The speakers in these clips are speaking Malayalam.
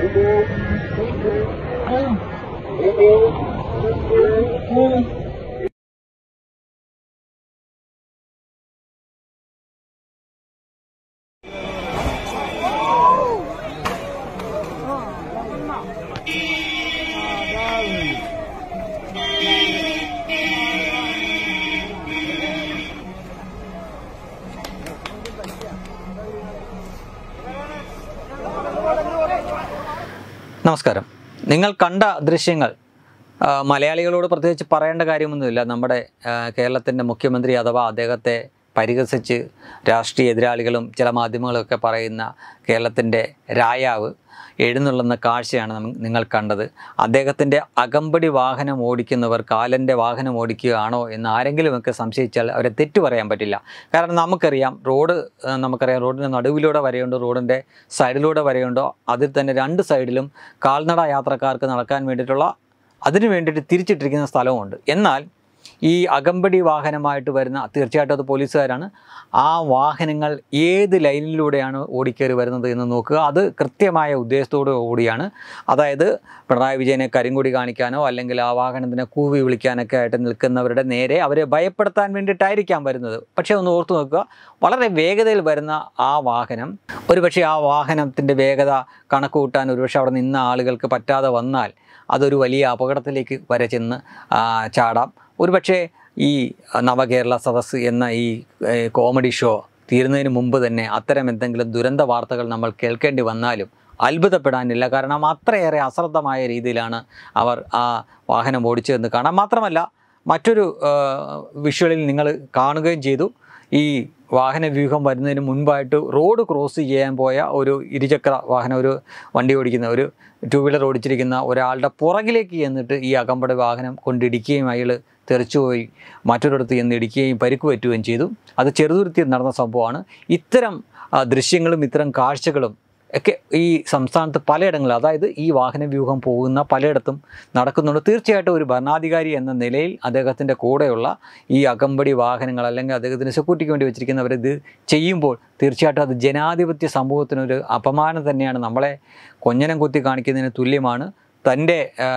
നമസ്കാരം നിങ്ങൾ കണ്ട ദൃശ്യങ്ങൾ ആ, മലയാളികളോട് പ്രത്യേകിച്ച് പറയേണ്ട കാര്യമൊന്നുമില്ല നമ്മുടെ കേരളത്തിൻ്റെ മുഖ്യമന്ത്രി അഥവാ അദ്ദേഹത്തെ പരിഹസിച്ച് രാഷ്ട്രീയ എതിരാളികളും ചില മാധ്യമങ്ങളൊക്കെ പറയുന്ന കേരളത്തിൻ്റെ രായാവ് എഴുന്നള്ളുന്ന കാഴ്ചയാണ് നമ്മ- നിങ്ങൾ കണ്ടത് അദ്ദേഹത്തിൻ്റെ അകമ്പടി വാഹനം ഓടിക്കുന്നവർ കാലൻ്റെ വാഹനം ഓടിക്കുകയാണോ എന്ന് ആരെങ്കിലുമൊക്കെ സംശയിച്ചാൽ അവരെ തെറ്റു പറയാൻ പറ്റില്ല കാരണം നമുക്കറിയാം റോഡ് ആ, നമുക്കറിയാം റോഡിൻ്റെ നടുവിലൂടെ വരെയുണ്ട് റോഡിൻ്റെ സൈഡിലൂടെ വരെയുണ്ടോ അതിൽ തന്നെ രണ്ട് സൈഡിലും കാൽനട യാത്രക്കാർക്ക് നടക്കാൻ വേണ്ടിയിട്ടുള്ള അതിനു വേണ്ടിയിട്ട് തിരിച്ചിട്ടിരിക്കുന്ന സ്ഥലമുണ്ട് എന്നാൽ ഈ അകമ്പടി വാഹനമായിട്ട് വരുന്ന തീർച്ചയായിട്ടും അത് പോലീസുകാരാണ് ആ വാഹനങ്ങൾ ഏത് ലൈനിലൂടെയാണ് ഓടിക്കയറി വരുന്നത് എന്ന് നോക്കുക അത് കൃത്യമായ ഉദ്ദേശത്തോടു കൂടിയാണ് അതായത് പിണറായി വിജയനെ കരിങ്കൊടി കാണിക്കാനോ അല്ലെങ്കിൽ ആ വാഹനത്തിനെ കൂവി വിളിക്കാനൊക്കെ ആയിട്ട് നിൽക്കുന്നവരുടെ നേരെ അവരെ ഭയപ്പെടുത്താൻ വേണ്ടിയിട്ടായിരിക്കാം വരുന്നത് പക്ഷേ ഒന്ന് ഓർത്തു നോക്കുക വളരെ വേഗതയിൽ വരുന്ന ആ വാഹനം ഒരുപക്ഷെ ആ വാഹനത്തിൻ്റെ വേഗത കണക്ക് കൂട്ടാൻ ഒരുപക്ഷെ അവിടെ നിന്ന ആളുകൾക്ക് പറ്റാതെ വന്നാൽ അതൊരു വലിയ അപകടത്തിലേക്ക് വരെ ചെന്ന് ആ, ചാടാം ഒരുപക്ഷെ ഈ നവകേരള സദസ്സ് എന്ന ഈ ഏഹ്, കോമഡി ഷോ തീരുന്നതിന് മുമ്പ് തന്നെ അത്തരം എന്തെങ്കിലും ദുരന്ത വാർത്തകൾ നമ്മൾ കേൾക്കേണ്ടി വന്നാലും അത്ഭുതപ്പെടാനില്ല കാരണം അത്രയേറെ അശ്രദ്ധമായ രീതിയിലാണ് അവർ ആ വാഹനം ഓടിച്ചതെന്ന് കാണാം മാത്രമല്ല മറ്റൊരു വിഷ്വലിൽ നിങ്ങൾ കാണുകയും ചെയ്തു ഈ വാഹന വ്യൂഹം വരുന്നതിന് മുൻപായിട്ട് റോഡ് ക്രോസ് ചെയ്യാൻ പോയ ഒരു ഇരുചക്ര വാഹനം ഒരു വണ്ടി ഓടിക്കുന്ന ഒരു ടു വീലർ ഓടിച്ചിരിക്കുന്ന ഒരാളുടെ പുറകിലേക്ക് ചെന്നിട്ട് ഈ അകമ്പടി വാഹനം കൊണ്ടിടിക്കുകയും അയാൾ തെറിച്ചുപോയി മറ്റൊരിടത്ത് ചെന്ന് ഇടിക്കുകയും പരിക്ക് പറ്റുകയും ചെയ്തു അത് ചെറുതുരുത്തിയിൽ നടന്ന സംഭവമാണ് ഇത്തരം ആ, ദൃശ്യങ്ങളും ഇത്തരം കാഴ്ചകളും ഒക്കെ ഈ സംസ്ഥാനത്ത് പലയിടങ്ങളിൽ അതായത് ഈ വാഹന വ്യൂഹം പോകുന്ന പലയിടത്തും നടക്കുന്നുണ്ട് തീർച്ചയായിട്ടും ഒരു ഭരണാധികാരി എന്ന നിലയിൽ അദ്ദേഹത്തിൻ്റെ കൂടെയുള്ള ഈ അകമ്പടി വാഹനങ്ങൾ അല്ലെങ്കിൽ അദ്ദേഹത്തിന് സെക്യൂരിറ്റിക്ക് വേണ്ടി വെച്ചിരിക്കുന്നവർ ഇത് ചെയ്യുമ്പോൾ തീർച്ചയായിട്ടും അത് ജനാധിപത്യ സമൂഹത്തിനൊരു അപമാനം തന്നെയാണ് നമ്മളെ കൊഞ്ഞനം കുത്തി കാണിക്കുന്നതിന് തുല്യമാണ് തൻ്റെ ആ,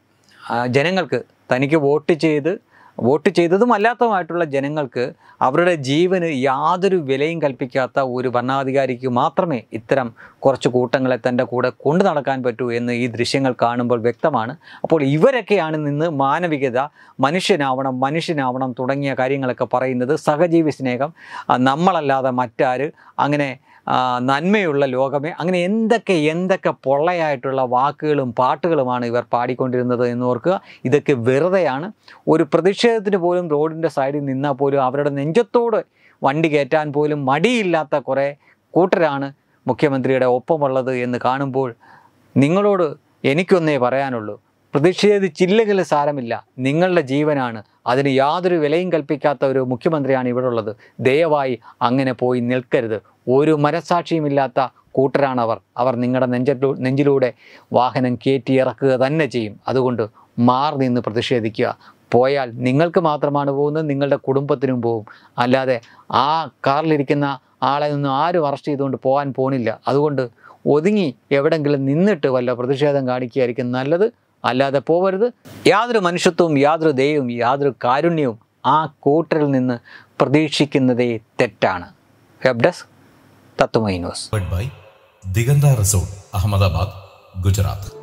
ആ, ജനങ്ങൾക്ക് തനിക്ക് വോട്ട് ചെയ്ത് വോട്ട് ചെയ്തതും അല്ലാത്തതുമായിട്ടുള്ള ജനങ്ങൾക്ക് അവരുടെ ജീവന് യാതൊരു വിലയും കൽപ്പിക്കാത്ത ഒരു ഭരണാധികാരിക്ക് മാത്രമേ ഇത്തരം കുറച്ച് കൂട്ടങ്ങളെ തൻ്റെ കൂടെ കൊണ്ടു നടക്കാൻ പറ്റൂ എന്ന് ഈ ദൃശ്യങ്ങൾ കാണുമ്പോൾ വ്യക്തമാണ് അപ്പോൾ ഇവരൊക്കെയാണ് നിന്ന് മാനവികത മനുഷ്യനാവണം മനുഷ്യനാവണം തുടങ്ങിയ കാര്യങ്ങളൊക്കെ പറയുന്നത് സഹജീവി സ്നേഹം ആ, നമ്മളല്ലാതെ മറ്റാര് അങ്ങനെ ആ, നന്മയുള്ള ലോകമേ അങ്ങനെ എന്തൊക്കെ എന്തൊക്കെ പൊള്ളയായിട്ടുള്ള വാക്കുകളും പാട്ടുകളുമാണ് ഇവർ പാടിക്കൊണ്ടിരുന്നത് എന്ന് ഓർക്കുക ഇതൊക്കെ വെറുതെയാണ് ഒരു പ്രതിഷേധത്തിന് പോലും റോഡിൻ്റെ സൈഡിൽ നിന്നാൽ പോലും അവരുടെ നെഞ്ചത്തോട് വണ്ടി കയറ്റാൻ പോലും മടിയില്ലാത്ത കുറേ കൂട്ടരാണ് മുഖ്യമന്ത്രിയുടെ ഒപ്പമുള്ളത് എന്ന് കാണുമ്പോൾ നിങ്ങളോട് എനിക്കൊന്നേ പറയാനുള്ളൂ പ്രതിഷേധിച്ചില്ലെങ്കിൽ സാരമില്ല നിങ്ങളുടെ ജീവനാണ് അതിന് യാതൊരു വിലയും കൽപ്പിക്കാത്ത ഒരു മുഖ്യമന്ത്രിയാണ് ഇവിടെ ഉള്ളത് ദയവായി അങ്ങനെ പോയി നിൽക്കരുത് ഒരു മനസാക്ഷിയുമില്ലാത്ത കൂട്ടരാണവർ അവർ നിങ്ങളുടെ നെഞ്ചിലൂ നെഞ്ചിലൂടെ വാഹനം കയറ്റി ഇറക്കുക തന്നെ ചെയ്യും അതുകൊണ്ട് മാറി നിന്ന് പ്രതിഷേധിക്കുക പോയാൽ നിങ്ങൾക്ക് മാത്രമാണ് പോകുന്നത് നിങ്ങളുടെ കുടുംബത്തിനും പോകും അല്ലാതെ ആ കാറിലിരിക്കുന്ന ആളെ നിന്ന് ആരും അറസ്റ്റ് ചെയ്തുകൊണ്ട് പോകാൻ പോണില്ല അതുകൊണ്ട് ഒതുങ്ങി എവിടെങ്കിലും നിന്നിട്ട് വല്ല പ്രതിഷേധം കാണിക്കുകയായിരിക്കും നല്ലത് അല്ലാതെ പോവരുത് യാതൊരു മനുഷ്യത്വവും യാതൊരു ദയവും യാതൊരു കാരുണ്യവും ആ കൂട്ടരിൽ നിന്ന് പ്രതീക്ഷിക്കുന്നതേ തെറ്റാണ് web desk Tatwamayi news by Digantha resort Ahmedabad Gujarat